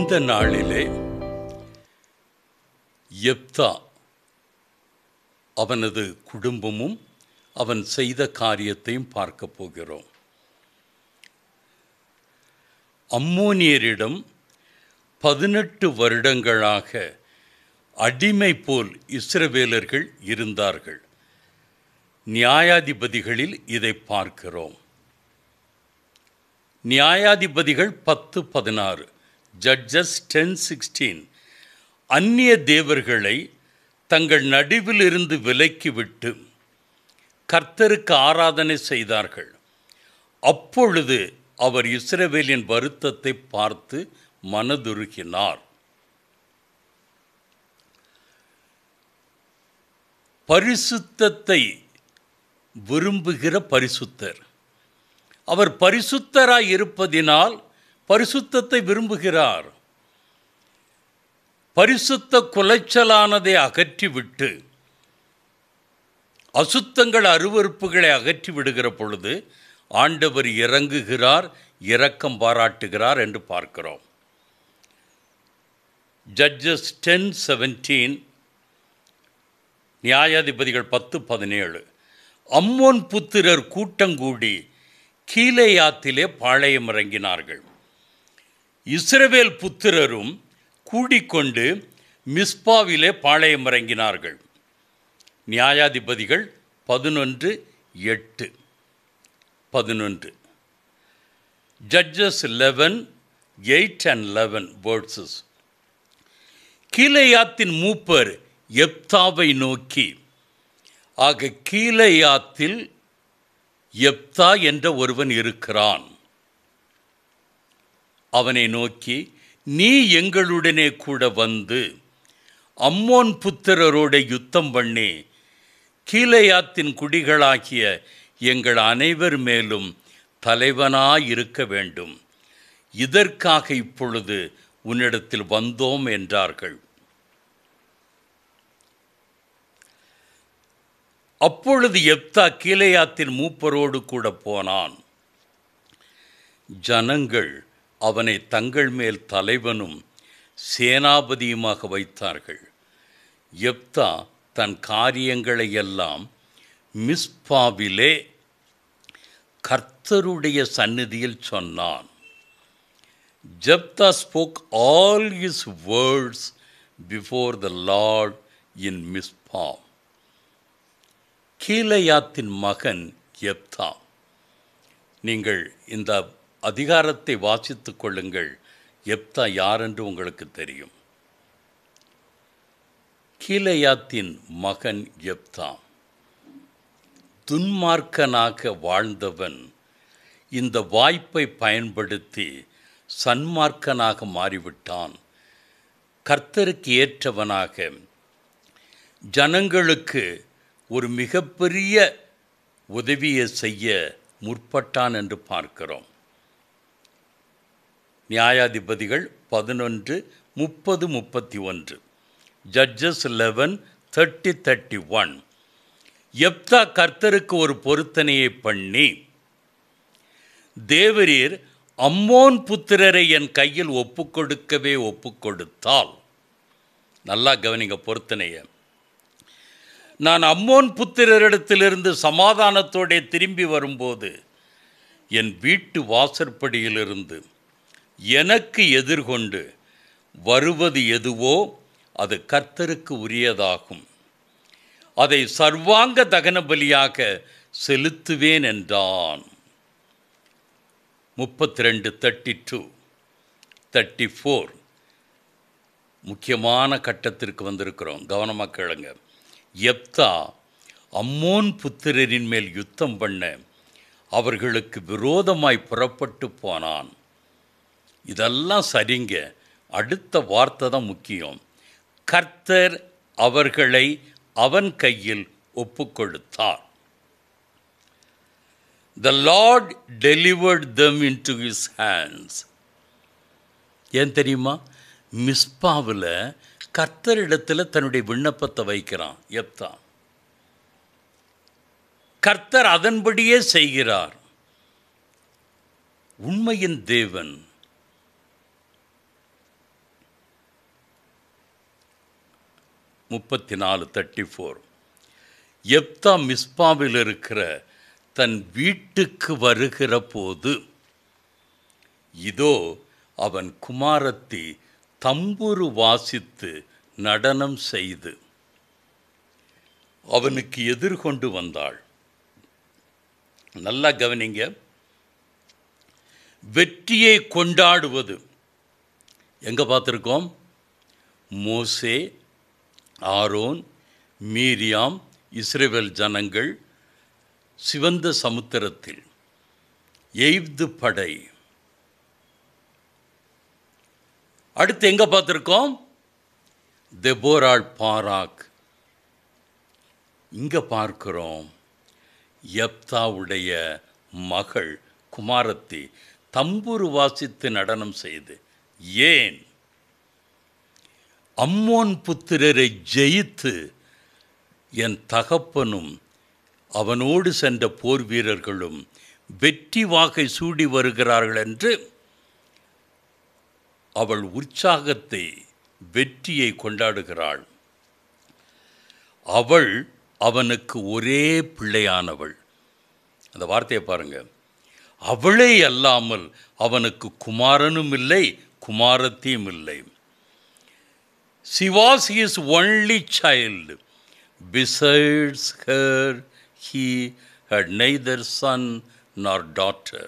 இந்த நாளிலே எப்தா அவனது குடும்பமும் அவன் செய்த காரியத்தையும் பார்க்க போகிறோம் அம்மோனியரிடம் பதினெட்டு வருடங்களாக அடிமை போல் இஸ்ரவேலர்கள் இருந்தார்கள் நியாயாதிபதிகளில் இதை பார்க்கிறோம் நியாயாதிபதிகள் பத்து பதினாறு ஜட்ஜஸ் டென் சிக்ஸ்டீன் அந்நிய தேவர்களை தங்கள் நடுவிலிருந்து விலக்கிவிட்டு கர்த்தருக்கு ஆராதனை செய்தார்கள் அப்பொழுது அவர் இஸ்ரவேலின் வருத்தத்தை பார்த்து மனதுருகினார் பரிசுத்தத்தை விரும்புகிற பரிசுத்தர் அவர் பரிசுத்தராய் இருப்பதினால் பரிசுத்தத்தை விரும்புகிறார் பரிசுத்த குலைச்சலானதை அகற்றிவிட்டு அசுத்தங்கள் அருவறுப்புகளை அகற்றி விடுகிற பொழுது ஆண்டவர் இறங்குகிறார் இரக்கம் பாராட்டுகிறார் என்று பார்க்கிறோம் ஜட்ஜஸ் டென் செவன்டீன் நியாயாதிபதிகள் பத்து பதினேழு அம்மோன் புத்திரர் கூட்டங்கூடி கீலேயாத்திலே பாளையம் இறங்கினார்கள் இஸ்ரவேல் புத்திரரும் கூடிக்கொண்டு மிஸ்பாவிலே பாளையம் இறங்கினார்கள் நியாயாதிபதிகள் பதினொன்று எட்டு பதினொன்று judges eleven eight and eleven verses கீலேயாத்தின் மூப்பர் எப்தாவை நோக்கி ஆக கீலேயாத்தில் எப்தா என்ற ஒருவன் இருக்கிறான் அவனை நோக்கி நீ எங்களுடனே கூட வந்து அம்மோன் புத்திரரோட யுத்தம் பண்ணி கீலேயாத்தின் குடிகளாகிய எங்கள் அனைவர் மேலும் தலைவனாயிருக்க வேண்டும் இதற்காக இப்பொழுது உன்னிடத்தில் வந்தோம் என்றார்கள் அப்பொழுது எப்தா கீலேயாத்தின் மூப்பரோடு கூட போனான் ஜனங்கள் அவனை தங்கள் மேல் தலைவனும் சேனாபதியுமாக வைத்தார்கள் எப்தா தன் காரியங்களை எல்லாம் மிஸ்பாவிலே கர்த்தருடைய சந்நிதியில் சொன்னான் Jephthah spoke all his words before the Lord in Mizpah கீலையாத்தின் மகன் எப்தா நீங்கள் இந்த அதிகாரத்தை வாசித்து கொள்ளுங்கள் எப்தா யார் என்று உங்களுக்கு தெரியும் கீலையாத்தின் மகன் எப்தா துன்மார்க்கனாக வாழ்ந்தவன் இந்த வாய்ப்பை பயன்படுத்தி சன்மார்க்கனாக மாறிவிட்டான் கர்த்தருக்கு ஏற்றவனாக ஜனங்களுக்கு ஒரு மிகப்பெரிய உதவியை செய்ய முற்பட்டான் என்று பார்க்கிறோம் நியாயாதிபதிகள் பதினொன்று முப்பது முப்பத்தி ஒன்று judges eleven thirty thirty one எப்தா கர்த்தருக்கு ஒரு பொருத்தனையை பண்ணி தேவரீர் அம்மோன் புத்திரரை என் கையில் ஒப்புக்கொடுக்கவே ஒப்புக்கொடுத்தால் நல்லா கவனிங்க பொருத்தனையை நான் அம்மோன் புத்திரரிடத்திலிருந்து சமாதானத்தோടെ திரும்பி வரும்போது என் வீட்டு வாசற்படியிலிருந்து எனக்கு எதிர்கொண்டு வருவது எதுவோ அது கர்த்தருக்கு உரியதாகும் அதை சர்வாங்க தகன பலியாக செலுத்துவேன் என்றான் முப்பத்தி ரெண்டு தேர்ட்டி டூ தேர்ட்டி ஃபோர் முக்கியமான கட்டத்திற்கு வந்திருக்கிறோம் கவனமாக கேளுங்க எப்தா அம்மோன் புத்திரரின் மேல் யுத்தம் பண்ண அவர்களுக்கு விரோதமாய் புறப்பட்டு போனான் இதெல்லாம் சரிங்க அடுத்த வார்த்தை தான் முக்கியம் கர்த்தர் அவர்களை அவன் கையில் ஒப்புக்கொடுத்தார் the Lord delivered them into his hands ஏன் தெரியுமா மிஸ்பாவில் கர்த்தரிடத்தில் தன்னுடைய விண்ணப்பத்தை வைக்கிறான் எப்தா கர்த்தர் அதன்படியே செய்கிறார் உண்மையின் தேவன் முப்பத்தி நாலு தேர்ட்டி ஃபோர் எப்தா மிஸ்பாவில் இருக்கிற தன் வீட்டுக்கு வருகிற போது இதோ அவன் குமாரத்தி தம்புரு வாசித்து நடனம் செய்து அவனுக்கு எதிர்கொண்டு வந்தாள் நல்லா கவனிங்க வெற்றியை கொண்டாடுவது எங்கே பார்த்துருக்கோம் மோசே ஆரோன் மீரியாம் இஸ்ரேல் ஜனங்கள் சிவந்த சமுத்திரத்தில் எய்து படை அடுத்து எங்கே பார்த்துருக்கோம் தெபோராள் பாராக் இங்கே பார்க்கிறோம் யப்தாவுடைய மகள் குமாரத்தி தம்புரு வாசித்து நடனம் செய்து ஏன் அம்மோன் புத்திரரை ஜெயித்து என் தகப்பனும் அவனோடு சென்ற போர் வீரர்களும் வெற்றி வாகை சூடி வருகிறார்கள் என்று அவள் உற்சாகத்தை வெற்றியை கொண்டாடுகிறாள் அவள் அவனுக்கு ஒரே பிள்ளையானவள் அந்த வார்த்தையை பாருங்க அவளே அல்லாமல் அவனுக்கு குமாரனும் இல்லை குமாரத்தியும் இல்லை She was his only child. Besides her, he had neither son nor daughter.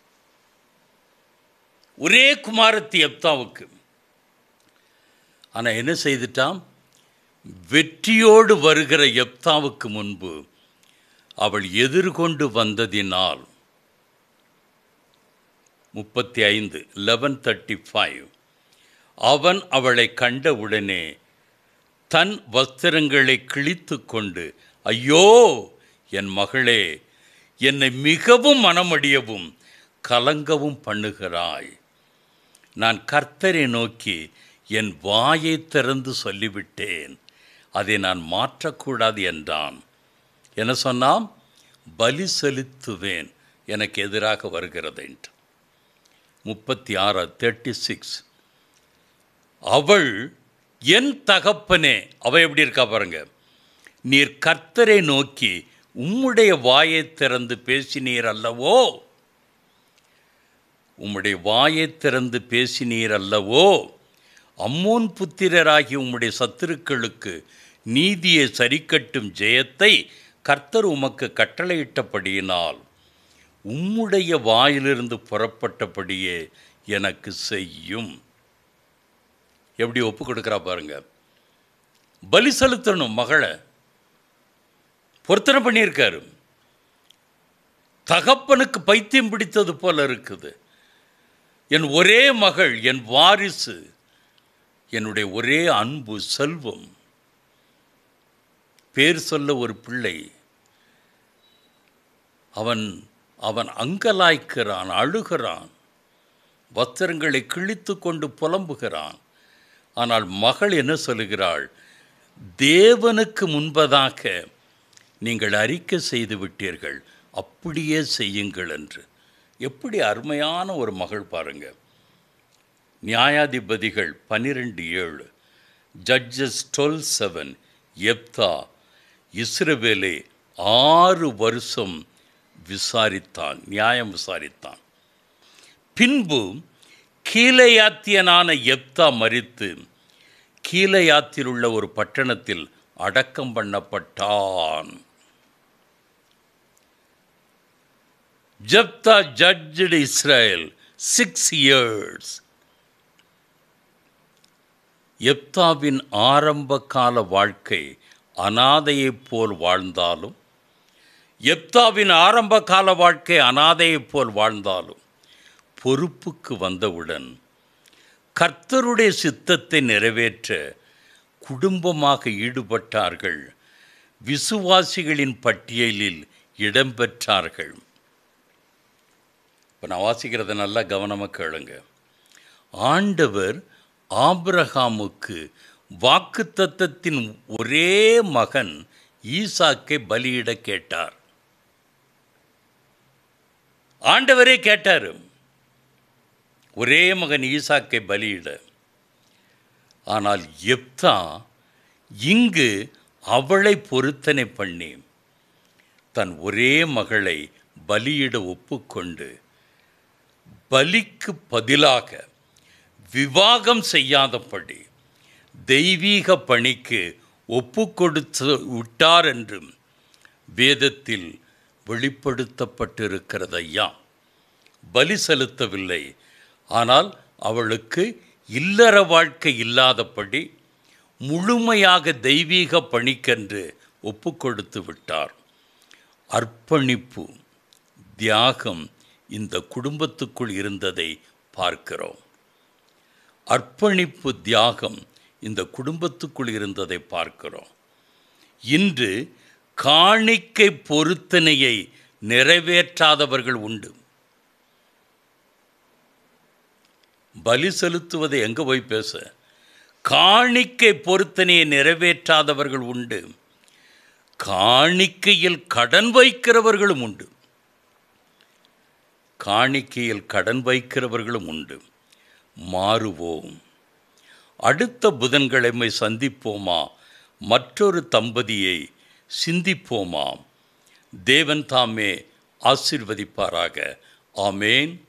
ஒரே குமாரத்தி எப்தாவுக்கு ஆனால் என்ன செய்துட்டான் வெற்றியோடு வருகிற எப்தாவுக்கு முன்பு அவள் எதிர்கொண்டு வந்ததினால் முப்பத்தி ஐந்து லெவன் தேர்ட்டி ஃபைவ் அவன் அவளை கண்டவுடனே தன் வஸ்திரங்களை கிழித்து கொண்டு ஐயோ என் மகளே என்னை மிகவும் மனமடியவும் கலங்கவும் பண்ணுகிறாய் நான் கர்த்தரை நோக்கி என் வாயை திறந்து சொல்லிவிட்டேன் அதை நான் மாற்றக்கூடாது என்றான் என்ன சொன்னான் பலி செலுத்துவேன் எனக்கு எதிராக வருகிறது என்று முப்பத்தி ஆறு தேர்ட்டி சிக்ஸ் அவள் என் தகப்பனே அவ எப்படி இருக்கா பாருங்க நீர் கர்த்தரை நோக்கி உம்முடைய வாயை திறந்து பேசினீர் அல்லவோ உம்முடைய வாயை திறந்து பேசினீர் அல்லவோ அம்மோன் புத்திரராகி உம்முடைய சத்துருக்களுக்கு நீதியை சரிக்கட்டும் ஜெயத்தை கர்த்தர் உமக்கு கட்டளையிட்டபடியினால் உம்முடைய வாயிலிருந்து புறப்பட்டபடியே எனக்கு செய்யும் எப்படி ஒப்பு கொடுக்குறா பாருங்க பலி செலுத்தணும் மகளை பொருத்தனை பண்ணியிருக்காரு தகப்பனுக்கு பைத்தியம் பிடித்தது போல இருக்குது என் ஒரே மகள் என் வாரிசு என்னுடைய ஒரே அன்பு செல்வம் பேர் சொல்ல ஒரு பிள்ளை அவன் அவன் அங்கலாய்க்கிறான் அழுகிறான் வஸ்திரங்களை கிழித்து கொண்டு புலம்புகிறான் ஆனால் மகள் என்ன சொல்லுகிறாள் தேவனுக்கு முன்பதாக நீங்கள் அறிக்கை செய்து விட்டீர்கள் அப்படியே செய்யுங்கள் என்று எப்படி அருமையான ஒரு மகள் பாருங்க நியாயாதிபதிகள் பன்னிரெண்டு ஏழு ஜட்ஜஸ் டுவெல் செவன் எப்தா இஸ்ரவேலை ஆறு வருஷம் விசாரித்தான் நியாயம் விசாரித்தான் பின்பு கீழையாத்தியனான எப்தா மரித்து கீழையாத்தில் உள்ள ஒரு பட்டணத்தில் அடக்கம் பண்ணப்பட்டான் Jephthah judged Israel six years எப்தாவின் ஆரம்ப கால வாழ்க்கை அனாதையைப் போல் வாழ்ந்தாலும் எப்தாவின் ஆரம்ப கால வாழ்க்கை அனாதையைப் போல் வாழ்ந்தாலும் பொறுப்புக்கு வந்தவுடன் கர்த்தருடைய சித்தத்தை நிறைவேற்ற குடும்பமாக ஈடுபட்டார்கள் விசுவாசிகளின் பட்டியலில் இடம்பெற்றார்கள் இப்போ நான் வாசிக்கிறத நல்லா கவனமாக கேளுங்க ஆண்டவர் ஆபிரகாமுக்கு வாக்குத்தத்தத்தின் ஒரே மகன் ஈசாக்கை பலியிட கேட்டார் ஆண்டவரே கேட்டார் ஒரே மகன் ஈசாக்கை பலியிட ஆனால் எப்தா இங்கு அவளை பொருத்தனை பண்ணி தன் ஒரே மகளை பலியிட ஒப்புக்கொண்டு பலிக்கு பதிலாக விவாகம் செய்யாதபடி தெய்வீக பணிக்கு ஒப்புக்கொடுத்து விட்டார் என்றும் வேதத்தில் வெளிப்படுத்தப்பட்டிருக்கிறது ஐயா பலி செலுத்தவில்லை ஆனால் அவளுக்கு இல்லற வாழ்க்கை இல்லாதபடி முழுமையாக தெய்வீக பணிக்கென்று ஒப்புக்கொடுத்து விட்டார் அர்ப்பணிப்பு தியாகம் இந்த குடும்பத்துக்குள் இருந்ததை பார்க்கிறோம் அர்ப்பணிப்பு தியாகம் இந்த குடும்பத்துக்குள் இருந்ததை பார்க்கிறோம் இன்று காணிக்கை பொருத்தனையை நிறைவேற்றாதவர்கள் உண்டு பலி செலுத்துவதை எங்கே போய் பேச காணிக்கை பொருத்தனையை நிறைவேற்றாதவர்கள் உண்டு காணிக்கையில் கடன் வைக்கிறவர்களும் உண்டு காணிக்கையில் கடன் வைக்கிறவர்களும் உண்டு மாறுவோம் அடுத்த புதன்கிழமை சந்திப்போமா மற்றொரு தம்பதியை சிந்திப்போமா தேவன் தாமே ஆசிர்வதிப்பாராக ஆமேன்